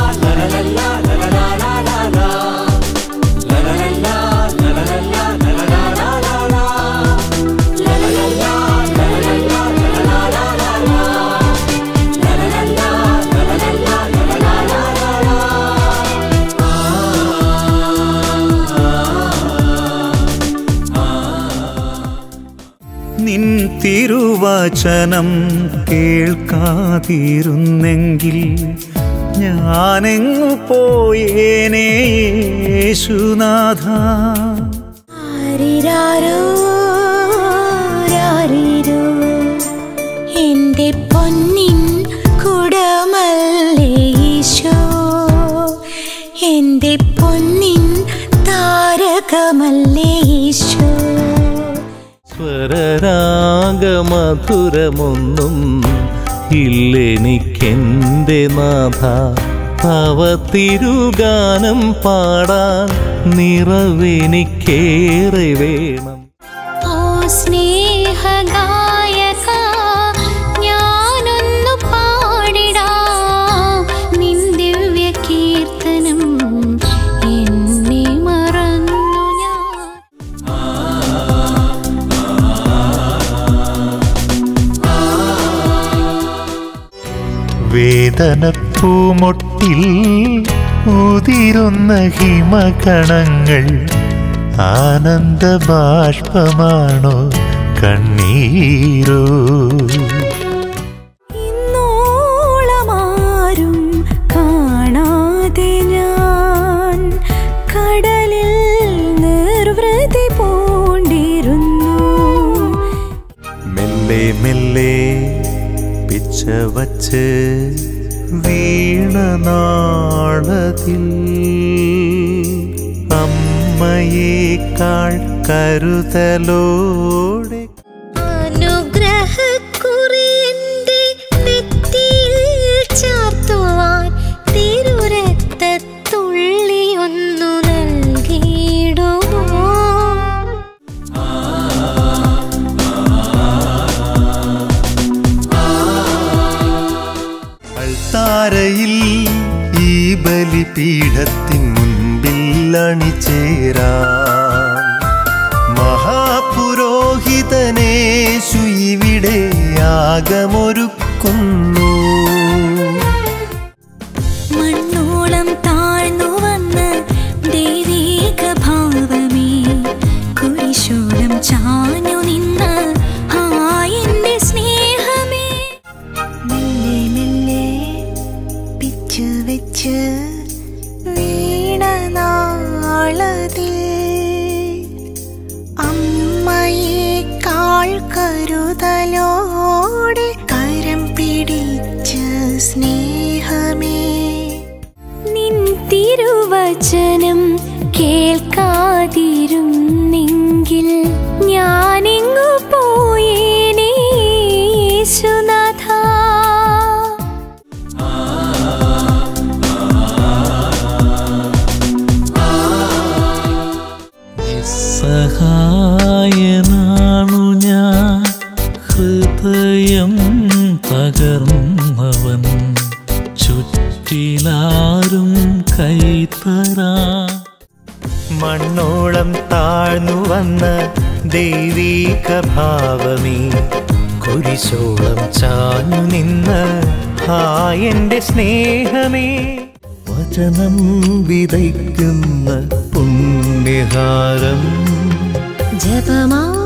നിൻ തിരുവചനം കേൾക്കാതിരുന്നെങ്കിൽ ഞാനെങ്ങു പോയേനേ യേശുനാഥ ആരിരാരോ, രാരിരോ, എന്റെ പൊന്നിൻ കുടമല്ലേ ഈശോ എന്റെ പൊന്നിൻ താരകമല്ലേ ഈശോ സ്വരരാഗമധുരമൊന്നും ഇല്ലെനിക്കെൻ്റെ നാഥ തവ തിരുഗാനം പാടാൻ നിറവെനിക്കേറെ വേണം ഓ സ്നേഹഗായക ഞാനൊന്നു പാടിടാം നിൻ ദിവ്യ കീർത്തനം എന്നെ മറന്നു ഞാൻ വേദനപ്പൂമൊട്ടിൽ ഉതിരുന്ന ഹിമകണങ്ങൾ ആനന്ദ ബാഷ്പമാണോ കണ്ണീരോ ഇന്നോളമാരും കാണാതെ ഞാൻ കടലിൽ നിർവൃതി പൂണ്ടിരുന്നു മെല്ലെ മെല്ലെ പിച്ച വച്ച് വീണനാളതിൽ അമ്മയേക്കാൾ കരുതലോടെ അനുഗ്രഹക്കുറി എന്റെ നെറ്റിയിൽ ചാർത്തുവാൻ തിരുരക്തത്തുള്ളി ഒന്നു നൽകിയിടുമോ അൾത്താരയിൽ ഈ ബലിപീഠത്തിൻ മുൻപിൽ അണിചേരാം മഹാപുരോഹിതനേശു ഇവിടെ യാഗമൊരുക്കുന്നു മണ്ണോളം താഴ്ന്നു വന്ന് ദൈവീക ഭാവമേ കുരിശോളം ചാഞ്ഞു നിന്ന് ആ എന്റെ സ്നേഹമേ മെല്ലെ മെല്ലെ പിച്ചു വെച്ച് വീണനാളതിൽ അമ്മയേക്കാൾ കരുതലോടെ കരം പിടിച്ച സ്നേഹമേ നിൻ തിരുവചനം കേൾക്കാതിരുന്നെങ്കിൽ ഞാനെങ്ങു പോയേനേ യേശുനാഥ സഹായനാണു ഞാൻ ഹൃദയം തകർന്നവൻ ചുറ്റിലാരും കൈത്തരാ മണ്ണോളം താഴ്ന്നു വന്ന ദൈവീക ഭാവമേ കുരിശോളം ചാഞ്ഞു നിന്ന് ആ എന്റെ സ്നേഹമേ വചനം വിതയ്ക്കുന്ന പുണ്യഹാരം ജപമാ